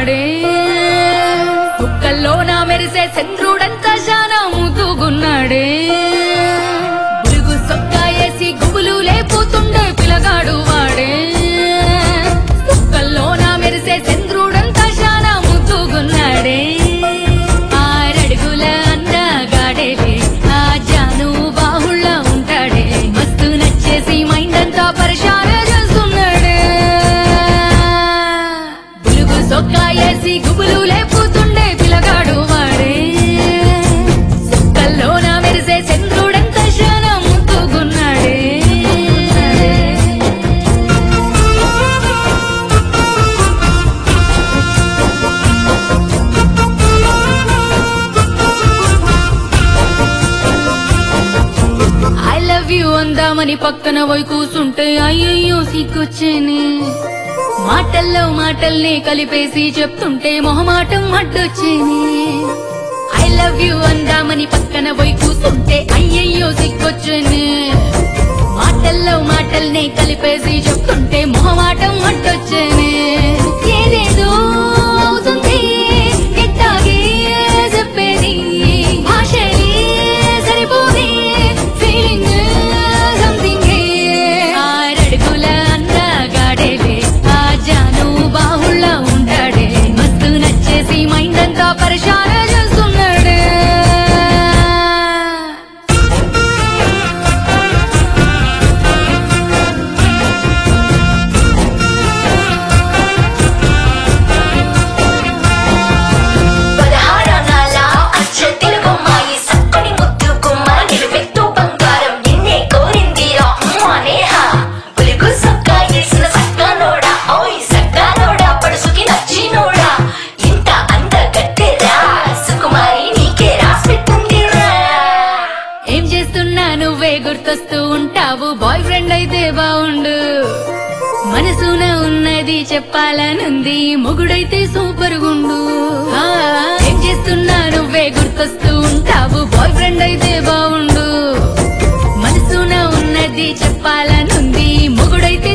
ముద్దుగున్నాడే కుక్కల్లో నా మెరిసే చంద్రుడంతా శానా ముద్దుగున్నాడే బులుగు సొక్కా వేసి గుబులు లేపుతుండే పిలగాడు వాడే కుక్కల్లో నా మెరిసే చంద్రుడంతా శానా ముద్దుగున్నాడే ఆరడుగుల అందగాడేలే ఆ జాను బాహుళ్ళ ఉంటాడే మస్తు నచ్చేసి మైండ్ అంతా పరిశాన చేస్తున్నాడే బులుగు సొక్కా వేసి గుబులు లేపుతుండే పిలగాడు వాడే సుక్కల్లో నా మెరిసే చంద్రుడంతా శానా ముద్దుగున్నాడే ఐ లవ్ యూ అందామని పక్కన పోయి కూసుంటే అయ్యయ్యో సిగ్గొచ్చేనే మాటల్లో మాటల్ని కలిపేసి చెప్తుంటే మొహమాటం అడ్డొచ్చేనే ఐ లవ్ యూ అందామని పక్కన పోయి కూసుంటే అయ్యయ్యో సిగ్గొచ్చేనే మాటల్లో మాటల్ని కలిపేసి చెప్తుంటే మొహమాటం అడ్డొచ్చేనే ఏదేదో అవుతుంది ఎట్టాగే చెప్పేది భాషలే సరిపోదే ఫీలింగ్ సంథింగ్ ఆరడుగుల అందగాడేలే ఆ జాను బాహుళ్ళ ఉంటాడే మస్తు నచ్చేసి మైండ్ అంతా పరిశాన చేస్తున్నాడే పదహారణాల అచ్చ తెలుగమ్మాయి సక్కని ముద్దు గుమ్మ నిలువెత్తు బంగారం ఎన్నే కోరిందిరా అమ్మా నేహ పులుగు సొక్క వేసిన సక్కనోడా ఓయ్ సక్కనోడా పడుసుకి నచ్చినోడా ఇంత అంద గట్టెరా సుకుమారి నీకే రాసిపెట్టిందిరా ఏం చేస్తున్నా నువ్వే గుర్తొస్తూ ఉంటావు బాయ్ ఫ్రెండ్ అయితే బావుండు మనసున ఉన్నది చెప్పాలనుంది మొగుడైతే సూపర్ గుండు ఆ, ఏం చేస్తున్నా నువ్వే గుర్తొస్తూ ఉంటావు బాయ్ ఫ్రెండ్ అయితే బావుండు మనసున ఉన్నది చెప్పాలనుంది మొగుడైతే